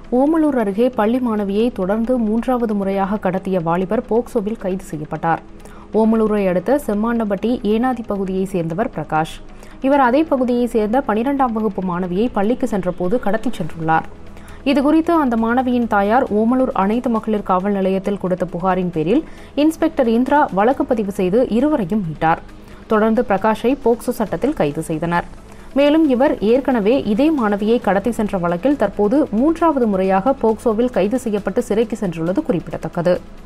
ஓமலூர் அருகே பள்ளி மாணவியை தொடர்ந்து மூன்றாவது முறையாக கடத்திய வாலிபர் போக்சோவில் கைது செய்யப்பட்டார் ஓமலூரை அடுத்த செம்மாண்டப்பட்டி ஏனாதி பகுதியைச் சேர்ந்தவர் பிரகாஷ் இவர் அதே பகுதியைச் சேர்ந்த பனிரெண்டாம் வகுப்பு மாணவியை பள்ளிக்கு சென்றபோது கடத்திச் சென்றுள்ளார் இதுகுறித்து அந்த மாணவியின் தாயார் ஓமலூர் அனைத்து மகளிர் காவல் நிலையத்தில் கொடுத்த புகாரின் பேரில் இன்ஸ்பெக்டர் இந்திரா வழக்கு பதிவு செய்து இருவரையும் மீட்டார் தொடர்ந்து பிரகாஷை போக்சோ சட்டத்தில் கைது செய்தனர் மேலும் இவர் ஏற்கனவே இதே மாணவியை கடத்தி சென்ற வழக்கில் தற்போது மூன்றாவது முறையாக போக்சோவில் கைது செய்யப்பட்டு சிறைக்கு சென்றுள்ளது குறிப்பிடத்தக்கது